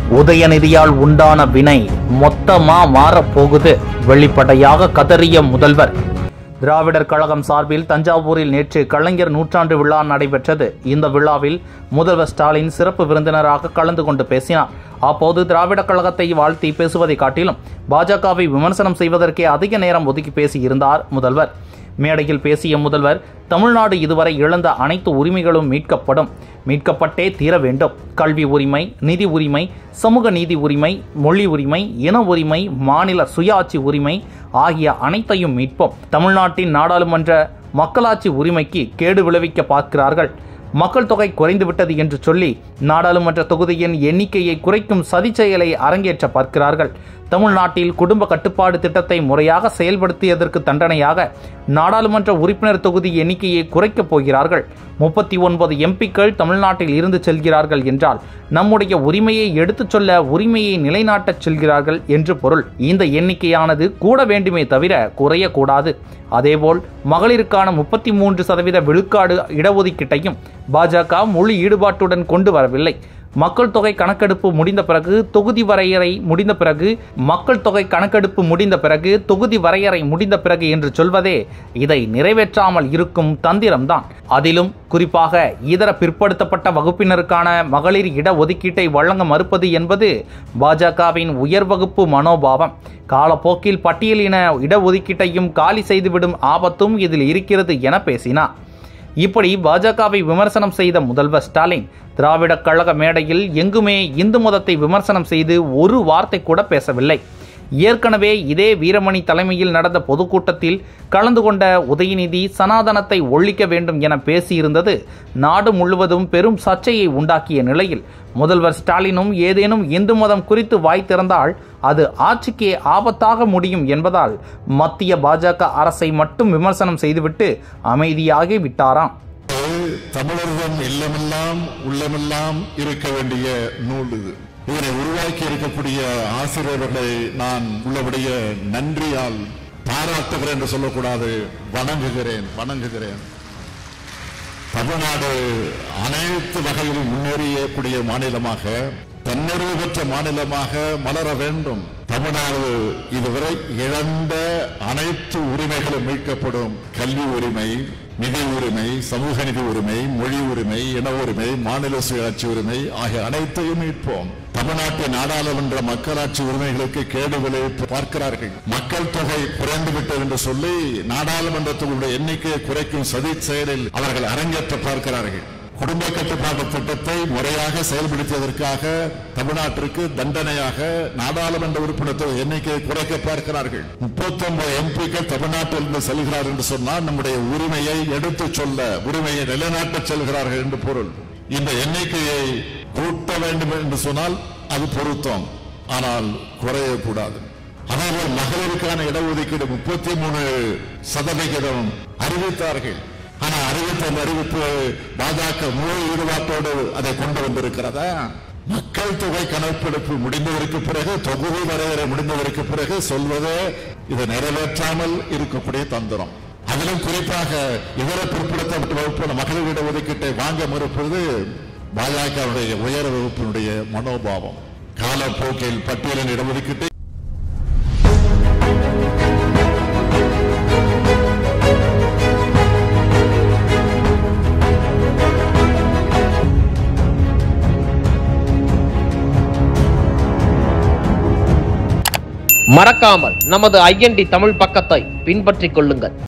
உதயநிதியால் உண்டான வினை மொத்தமா மாறப்போகுது வெளிப்படையாக கதறிய முதல்வர் திராவிடர் கழகம் சார்பில் தஞ்சாவூரில் நேற்று கலைஞர் நூற்றாண்டு விழா நடைபெற்றது இந்த விழாவில் முதல்வர் ஸ்டாலின் சிறப்பு விருந்தினராக கலந்து கொண்டு பேசினார் அப்போது திராவிட கழகத்தை வாழ்த்தி பேசுவதை காட்டிலும் பாஜகவை விமர்சனம் செய்வதற்கே அதிக நேரம் ஒதுக்கி பேசியிருந்தார் முதல்வர் மேடையில் பேசிய முதல்வர் தமிழ்நாடு இதுவரை இழந்த அனைத்து உரிமைகளும் மீட்கப்படும் மீட்கப்பட்டே தீர வேண்டும் கல்வி உரிமை நிதி உரிமை சமூக நீதி உரிமை மொழி உரிமை இன உரிமை மாநில சுயாட்சி உரிமை ஆகிய அனைத்தையும் மீட்போம் தமிழ்நாட்டின் நாடாளுமன்ற மக்களாட்சி உரிமைக்கு கேடு விளைவிக்க பார்க்கிறார்கள் மக்கள் தொகை குறைந்துவிட்டது என்று சொல்லி நாடாளுமன்ற தொகுதியின் எண்ணிக்கையை குறைக்கும் சதி செயலை அரங்கேற்ற பார்க்கிறார்கள் தமிழ்நாட்டில் குடும்ப கட்டுப்பாடு திட்டத்தை முறையாக செயல்படுத்தியதற்கு தண்டனையாக நாடாளுமன்ற உறுப்பினர் தொகுதி எண்ணிக்கையை குறைக்கப் போகிறார்கள் முப்பத்தி ஒன்பது எம்பிக்கள் தமிழ்நாட்டில் இருந்து செல்கிறார்கள் என்றால் நம்முடைய உரிமையை எடுத்துச் சொல்ல உரிமையை நிலைநாட்டச் செல்கிறார்கள் என்று பொருள் இந்த எண்ணிக்கையானது கூட வேண்டுமே தவிர குறையக்கூடாது அதேபோல் மகளிருக்கான முப்பத்தி மூன்று சதவீத விழுக்காடு இடஒதுக்கீட்டையும் பாஜக முழு ஈடுபாட்டுடன் கொண்டு வரவில்லை மக்கள் தொகை கணக்கெடுப்பு முடிந்த பிறகு தொகுதி வரையறை முடிந்த பிறகு மக்கள் தொகை கணக்கெடுப்பு முடிந்த பிறகு தொகுதி வரையறை முடிந்த பிறகு என்று சொல்வதே இதை நிறைவேற்றாமல் இருக்கும் தந்திரம்தான் அதிலும் குறிப்பாக இதர பிற்படுத்தப்பட்ட வகுப்பினருக்கான மகளிர் இட ஒதுக்கீட்டை வழங்க மறுப்பது என்பது பாஜகவின் உயர் வகுப்பு மனோபாவம் காலப்போக்கில் பட்டியலின இடஒதுக்கீட்டையும் காலி செய்துவிடும் ஆபத்தும் இதில் இருக்கிறது என பேசினார் இப்படி பாஜகவை விமர்சனம் செய்த முதல்வர் ஸ்டாலின் திராவிட கழக மேடையில் எங்குமே இந்து மதத்தை விமர்சனம் செய்து ஒரு வார்த்தை கூட பேசவில்லை ஏற்கனவே இதே வீரமணி தலைமையில் நடந்த பொதுக்கூட்டத்தில் கலந்து கொண்ட உதயநிதி சனாதனத்தை ஒழிக்க வேண்டும் என பேசியிருந்தது நாடு முழுவதும் பெரும் சர்ச்சையை உண்டாக்கிய நிலையில் முதல்வர் ஸ்டாலினும் ஏதேனும் இந்து மதம் குறித்து வாய் திறந்தால் அது ஆட்சிக்கே ஆபத்தாக முடியும் என்பதால் மத்திய பாஜக அரசை மட்டும் விமர்சனம் செய்துவிட்டு அமைதியாகி விட்டாராம் தமிழர்தம் இல்லமெல்லாம் உள்ளமெல்லாம் இருக்க வேண்டிய நூல் இது இதனை உருவாக்கி இருக்கக்கூடிய ஆசிரியர்களை நான் உள்ளபடிய நன்றியால் பாராட்டுகிறேன் என்று சொல்லக்கூடாது வணங்குகிறேன் வணங்குகிறேன் தமிழ்நாடு அனைத்து வகையிலும் முன்னேறியக்கூடிய மாநிலமாக தன்னிறைவு பெற்ற மாநிலமாக மலர வேண்டும் தமிழ்நாடு இதுவரை இழந்த அனைத்து உரிமைகளும் மீட்கப்படும் கல்வி உரிமை நிதி உரிமை சமூக நிதி உரிமை மொழி உரிமை இன உரிமை மாநில சுயாட்சி உரிமை ஆகிய அனைத்தையும் மீட்போம் தமிழ்நாட்டின் நாடாளுமன்ற மக்களாட்சி உரிமைகளுக்கு கேடு விளைவிப்பு பார்க்கிறார்கள் மக்கள் தொகை குறைந்து விட்டது என்று சொல்லி நாடாளுமன்றத்தினுடைய எண்ணிக்கையை குறைக்கும் சதி செயலில் அவர்கள் அரங்கேற்ற பார்க்கிறார்கள் குடும்ப கட்டுப்பாட்டு திட்டத்தை முறையாக செயல்படுத்தியதற்காக தமிழ்நாட்டிற்கு தண்டனையாக நாடாளுமன்ற உறுப்பினர் எண்ணிக்கையை குறைக்க பார்க்கிறார்கள் முப்பத்தி ஒன்பது எம்பிக்கள் தமிழ்நாட்டில் இருந்து செல்கிறார் என்று சொன்னால் நம்முடைய உரிமையை எடுத்துச் சொல்ல உரிமையை நிலைநாட்ட செல்கிறார்கள் என்று பொருள் இந்த எண்ணிக்கையை கூட்ட வேண்டும் என்று சொன்னால் அது பொருத்தம் ஆனால் குறையக்கூடாது அதேபோல் மகளிருக்கான இடஒதுக்கீடு முப்பத்தி மூணு சதவிகிதம் அறிவித்தார்கள் ஆனா அறிவித்த அந்த அறிவிப்பு பாஜக முழு ஈடுபாட்டோடு அதை கொண்டு வந்திருக்கிறதா மக்கள் தொகை கணக்கெடுப்பு முடிந்ததற்கு பிறகு தொகுதி வரையறை முடிந்ததற்கு பிறகு சொல்வதே இதை நிறைவேற்றாமல் இருக்கக்கூடிய தந்திரம் அதிலும் குறிப்பாக இதர பிற்படுத்தப்பட்ட வகுப்பு மகளிர் இடஒதுக்கீட்டை வாங்க மறுப்பது பாஜகவுடைய உயர் வகுப்பினுடைய மனோபாவம் காலப்போக்கில் பட்டியலின் இடஒதுக்கீட்டை மறக்காமல் நமது ஐஎன்டி தமிழ் பக்கத்தை பின்பற்றிக் கொள்ளுங்கள்